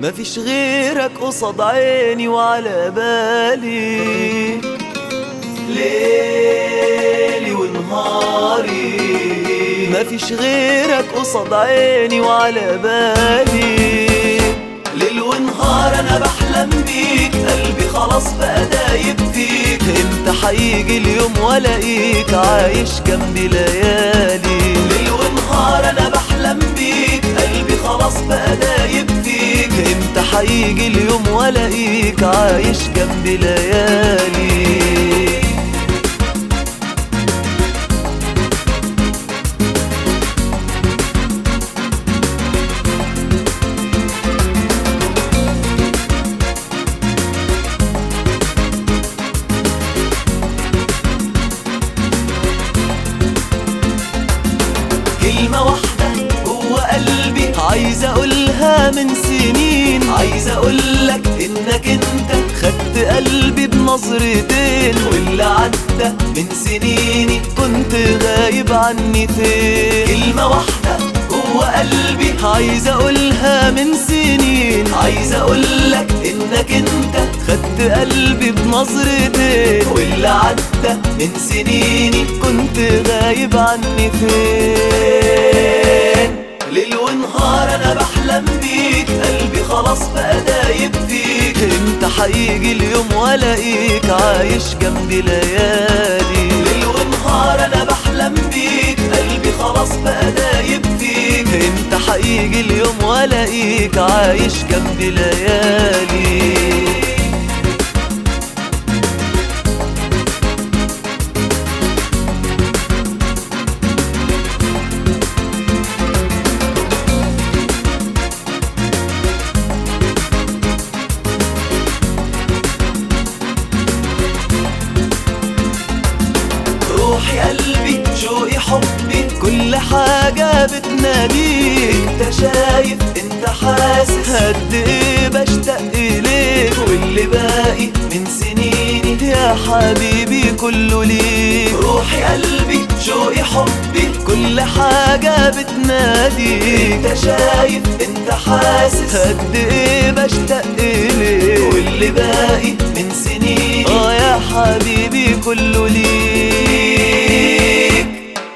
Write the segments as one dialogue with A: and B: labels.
A: مفيش غيرك قصاد عيني وعلى بالي ليلي ونهاري مفيش غيرك قصاد عيني وعلى بالي ليل ونهار انا بحلم بيك قلبي خلاص بقى دايب فيك امتى هيجي اليوم والاقيك عايش جنبي ليالي ليل ونهار انا بحلم بيك قلبي خلاص بقى دايب فيك امتى هيجي اليوم والاقيك عايش جنبي ليالي كلمة واحدة جوه قلبي عايز اقولها من سنين عايز اقولك انك انت خدت قلبي بنظرتين واللي عدى من سنيني كنت غايب عني فين كلمة واحدة جوه قلبي عايز اقولها من سنين عايز اقولك انك انت خدت قلبي بنظرتين واللي عدى من سنيني كنت غايب عني فين ليل ونهار انا بحلم بيك قلبي خلاص بقى دايب فيك امتى هيجي اليوم والاقيك عايش جنبي ليالي ليل ونهار انا بحلم بيك قلبي خلاص بقى دايب فيك امتى هيجي اليوم والاقيك عايش جنبي ليالي روحي قلبي شوقي حبي كل حاجة بتناديك انت شايف انت حاسس قد ايه بشتاق اليك واللي باقي من سنيني يا حبيبي كله ليك روحي قلبي شوقي حبي كل حاجة بتناديك انت شايف انت حاسس قد ايه بشتاق اليك واللي باقي من سنيني اه يا حبيبي كله ليك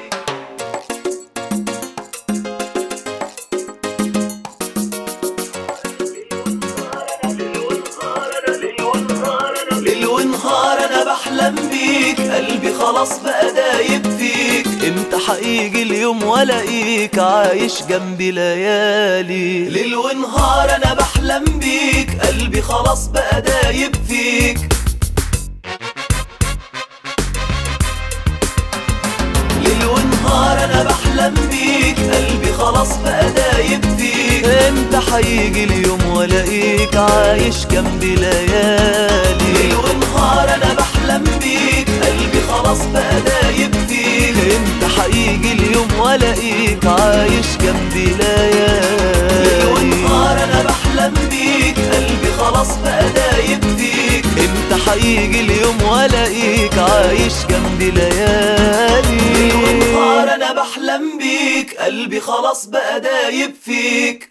A: ليل ونهار انا بحلم بيك قلبي خلاص بقى دايب فيك امتى هيجي اليوم والاقيك عايش جنبي ليالي ليل ونهار انا بحلم بيك قلبي خلاص بقى دايب فيك ليل ونهار انا بحلم بيك قلبي خلاص بقى دايب فيك امتى هيجي اليوم والاقيك عايش جنبي ليالي ليل ونهار انا بحلم بيك قلبي خلاص بقى دايب فيك امتى هيجي اليوم والاقيك عايش جنبي ليالي ليل ونهار انا بحلم بيك قلبي خلاص بقى دايب فيك امتى هيجي اليوم والاقيك عايش جنبي ليالي ليل ونهار انا بحلم بيك قلبي خلاص بقى دايب فيك